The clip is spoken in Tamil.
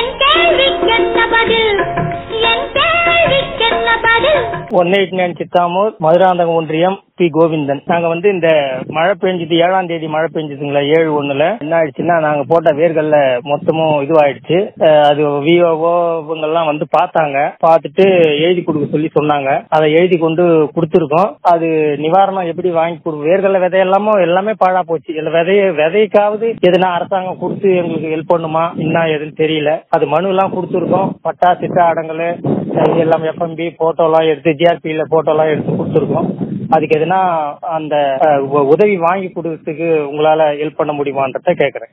என் கேள்விக்கென்ன பதில் என் கேள்விக்கென்ன பதில் one eight nine Chithamur Madurantakam ஒன்றியம் பி கோவிந்தன் நாங்க வந்து இந்த மழை பெஞ்சது ஏழாம் தேதி மழை பெஞ்சதுங்களா ஏழு ஒண்ணுல என்ன ஆயிடுச்சுன்னா நாங்க போட்ட வேர்கள்ல மொத்தமும் இதுவாயிடுச்சு அஹ் அது விஓஓ இவங்கெல்லாம் வந்து பார்த்தாங்க பார்த்துட்டு எழுதி கொடுக்க சொல்லி சொன்னாங்க அதை எழுதி கொண்டு கொடுத்துருக்கோம் அது நிவாரணம் எப்படி வாங்கி கொடு வேர்கள்ல விதையெல்லாமோ எல்லாமே பாழா போச்சு இல்ல விதைய விதைக்காவது எதுனா அரசாங்கம் கொடுத்து எங்களுக்கு ஹெல்ப் பண்ணுமா என்ன ஏதுன்னு தெரியல அது மனு எல்லாம் கொடுத்துருக்கோம் பட்டா சிட்டா அடங்கல் இது எல்லாம் எஃப்எம்பி போட்டோ எல்லாம் எடுத்து ஜிஆர்பியில போட்டோ எல்லாம் எடுத்து கொடுத்துருக்கோம் அதுக்கு எதுனா அந்த அஹ், உ- உதவி வாங்கி கொடுக்கறதுக்கு உங்களால ஹெல்ப் பண்ண முடியுமான்றத கேக்குறேன்